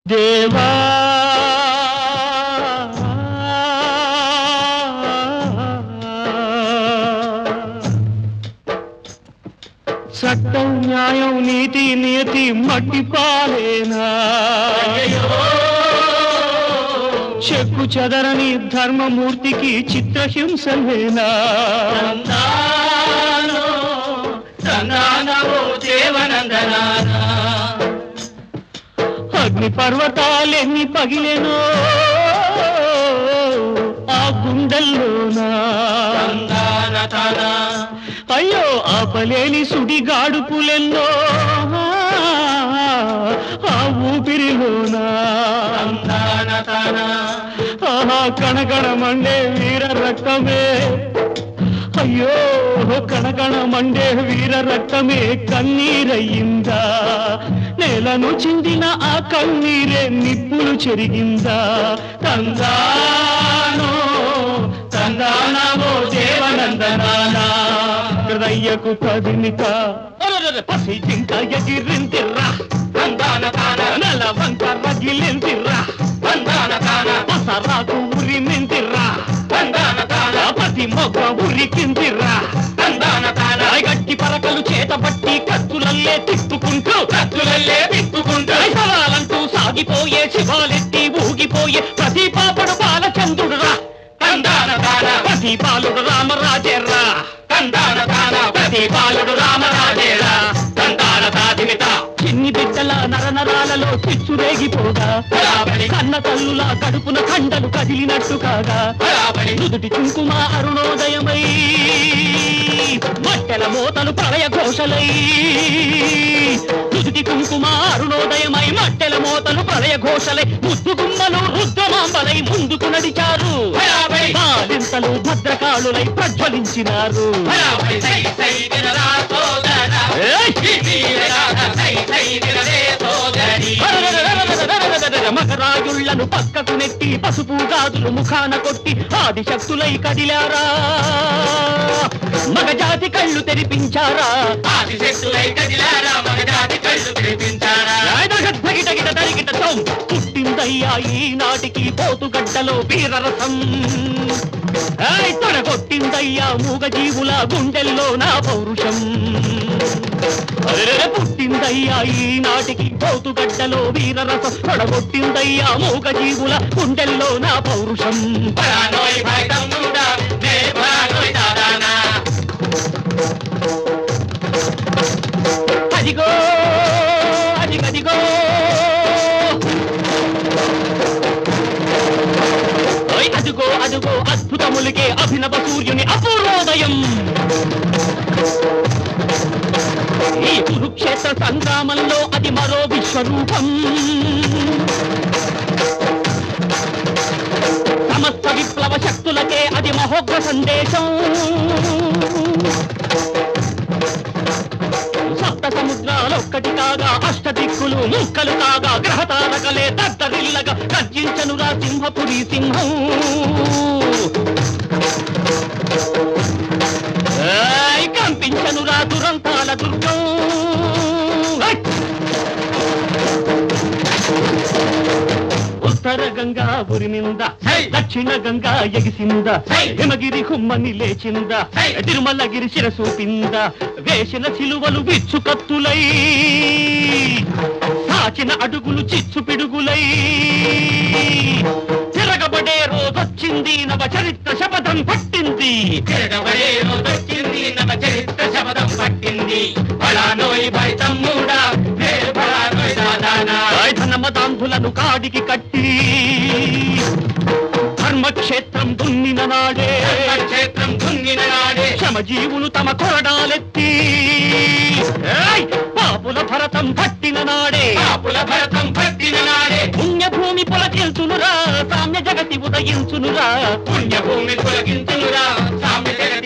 దేవా చట్టం న్యాయం నీతి నియతి మట్టి పాలేనా చెక్కు చెదరని ధర్మమూర్తికి చిత్రహింసలేనా అగ్ని పర్వతాలెన్ని పగిలెనో ఆ గుండెల్లోనా అయ్యో ఆపలేని సుడి గాడుపులెన్నో ఆ ఊపిరిలోనా ఆహా కణకణమండే వీర రక్తమే అయ్యో కణకణ మండే వీర రక్తమే కన్నీరయ్యిందా నేలను చిందిన ఆ కన్నీరే నిప్పులు చెరిగిందా తందానో తందానవో దేవనందనానా హృదయ్యకు కదిలిక పసి జింక ఎగిరిందిర్రా నెల వంక రగిలిందిర్రా పసరాకు ఉరిమిందిర్రా పతి మొగ్గ ఉరికిందిర్రా గట్టి పరకలు చేతబట్టి కత్తులల్లే తిప్పుకుంటూ కత్తులల్లే తిప్పుకుంటూ సవాలంటూ సాగిపోయే శివాలెత్తి ఊగిపోయే ప్రతి పాపడు బాలచంద్రుడురా తందాన తాన ప్రతి పాలుడు రామరాజేర్రా తందాన తాన ప్రతి పాలుడు రామరాజేరా తందాన తాదిమిత చిన్ని బిడ్డల నరనరాలలో చిచ్చురేగిపోగా బరాబరి కన్న తల్లుల కడుపున కండలు కదిలినట్టు కాగా బరాబరి నుదుటి కుంకుమ అరుణోదయమై మట్టెల మోతలు ప్రళయ ఘోషలై నుదుటి కుంకుమ అరుణోదయమై మట్టెల మోతలు ప్రళయ ఘోషలై ముద్దు గుమ్మలు రుద్రమాంబలై ముందుకు నడిచారు బరాబరి బాలింతలు భద్రకాళులై ప్రజ్వలించినారు బరాబరి సై సై వినరా సోదర ఏయ్! ఈ వీరగాథ సై సై వినరే సోదరి మగరాయుళ్లను పక్కకు నెట్టి పసుపు గాజులు ముఖాన కొట్టి ఆది శక్తులై కదిలారా మగజాతి కళ్ళు తెరిపించారా ఆదిశక్తులై కదిలారా మగజాతి కళ్ళు పిలిపించారా గిట తరిగిట తం పుట్టిందయ్యా ఈనాటికి పోతుగడ్డలో వీరరసం ఏయ్, తొడగొట్టిందయ్యా మూగ జీవుల గుండెల్లో నా పౌరుషం అరెరెరె, పుట్టిందయ్యా ఈనాటికి పోతుగడ్డలో వీరరసం తొడగొట్టిందయ్యా మూగ జీవుల గుండెల్లో నా పౌరుషం పరానోయ్ భయతమ్ముడా నే పరానోయ్ దాదానా అదిగో అదిగదిగో ఓయ్ అదిగో అదిగో అద్భుతములకే అభినవ సూర్యుని అపూర్వోదయం ఈ కురుక్షేత్ర సంగ్రామంలో అది మరో విశ్వరూపం సమస్త విప్లవ శక్తులకే అది మహోగ్ర సందేశం సప్త సముద్రాలొక్కటి కాగా అష్ట దిక్కులు ముక్కలు కాగా గ్రహతారకలే దద్దరిల్లగా గర్జించనురా సింహపురి సింహం ఏయ్, కంపించనురా దురంతాల దుర్గం ఏయ్! ఉత్తర గంగా ఉరిమింద హై! దక్షిణ గంగా ఎగిసింద హై! హిమగిరి హుమ్మని లేచింద హై! తిరుమలగిరి శిరసు పింద వేసిన సిలువలు విచ్చు కత్తులై సాచిన అడుగులు చిచ్చు పిడుగులై తిరగబడే రోజొచ్చింది నవ చరిత్ర శపథం పట్టింది తిరగబడే రోజొచ్చింది నవ చరిత్ర శబదం పట్టింది పరానోయ్ భయతమ్ముడా నే పరానోయ్ దాదానా ఆయుధ మతాంధులను కాడికి కట్టి ధర్మక్షేత్రం దున్నిన నాడే క్షేత్రం కుంగిన నాడే శ్రమజీవులు తమ కొరడాలెత్తి ఏయ్! పాపుల భరతం పట్టిన నాడే పాపుల భరతం పట్టిన నాడే పుణ్యభూమి పొలకిల్చునురా సామ్య జగతి ఉదయించునురా పుణ్యభూమి తొలగించునురా సామ్య జగతి